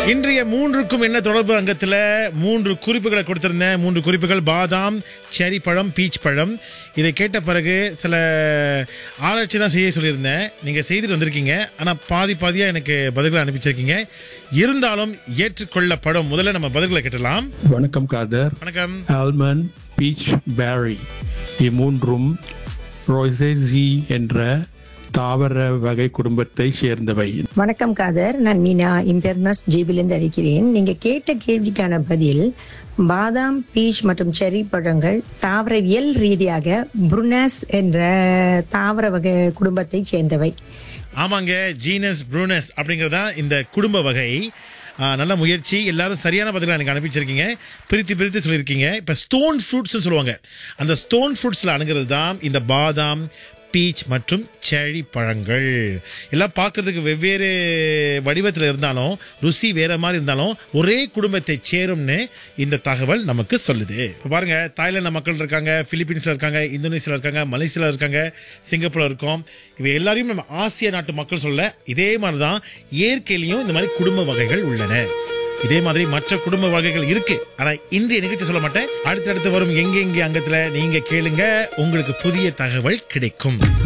இன்றைய மூன்றுக்கும் என்ன தொடர்பு அங்கத்துல மூன்று குறிப்புகளை கொடுத்திருந்தேன் மூன்று குறிப்புகள் பாதாம் செரி பழம் பீச் பழம் இதை கேட்ட பிறகு சில ஆராய்ச்சி தான் செய்ய சொல்லியிருந்தேன் நீங்க செய்துட்டு வந்திருக்கீங்க ஆனா பாதி பாதியா எனக்கு பதில்களை அனுப்பிச்சிருக்கீங்க இருந்தாலும் ஏற்றுக்கொள்ளப்படும் முதல்ல நம்ம பதில்களை கேட்டலாம் வணக்கம் காதர் வணக்கம் ஆல்மண்ட் பீச் பேரி இம்மூன்றும் ரோசேசி என்ற தாவர வகை குடும்பத்தை சேர்ந்தவை வணக்கம் காதர் நான் மீனா இம்பெர்னஸ் ஜேபிலிருந்து அழைக்கிறேன் நீங்க கேட்ட கேள்விக்கான பதில் பாதாம் பீச் மற்றும் செரி பழங்கள் தாவரவியல் ரீதியாக புருனஸ் என்ற தாவர வகை குடும்பத்தை சேர்ந்தவை ஆமாங்க ஜீனஸ் ப்ரூனஸ் அப்படிங்கிறது தான் இந்த குடும்ப வகை ஆ, நல்ல முயற்சி எல்லாரும் சரியான பதிலாக எனக்கு அனுப்பிச்சிருக்கீங்க பிரித்து பிரித்து சொல்லியிருக்கீங்க இப்போ ஸ்டோன் ஃப்ரூட்ஸ் சொல்லுவாங்க அந்த ஸ்டோன் ஃப்ரூட்ஸில் அணுகிறது தான் இந்த பாதாம் பீச் மற்றும் செழி பழங்கள் எல்லாம் பார்க்கறதுக்கு வெவ்வேறு வடிவத்தில் இருந்தாலும் ருசி வேற மாதிரி இருந்தாலும் ஒரே குடும்பத்தை சேரும்னு இந்த தகவல் நமக்கு சொல்லுது இப்போ பாருங்க தாய்லாந்து மக்கள் இருக்காங்க பிலிப்பீன்ஸ்ல இருக்காங்க இந்தோனேசியால இருக்காங்க மலேசியால இருக்காங்க சிங்கப்பூர்ல இருக்கோம் இவை எல்லாரையும் நம்ம ஆசிய நாட்டு மக்கள் சொல்ல இதே மாதிரி தான் இயற்கையிலையும் இந்த மாதிரி குடும்ப வகைகள் உள்ளன இதே மாதிரி மற்ற குடும்ப வகைகள் இருக்கு ஆனா இன்றைய நிகழ்ச்சி சொல்ல மாட்டேன் அடுத்தடுத்து வரும் எங்கெங்கே அங்கத்துல நீங்க கேளுங்க உங்களுக்கு புதிய தகவல் கிடைக்கும்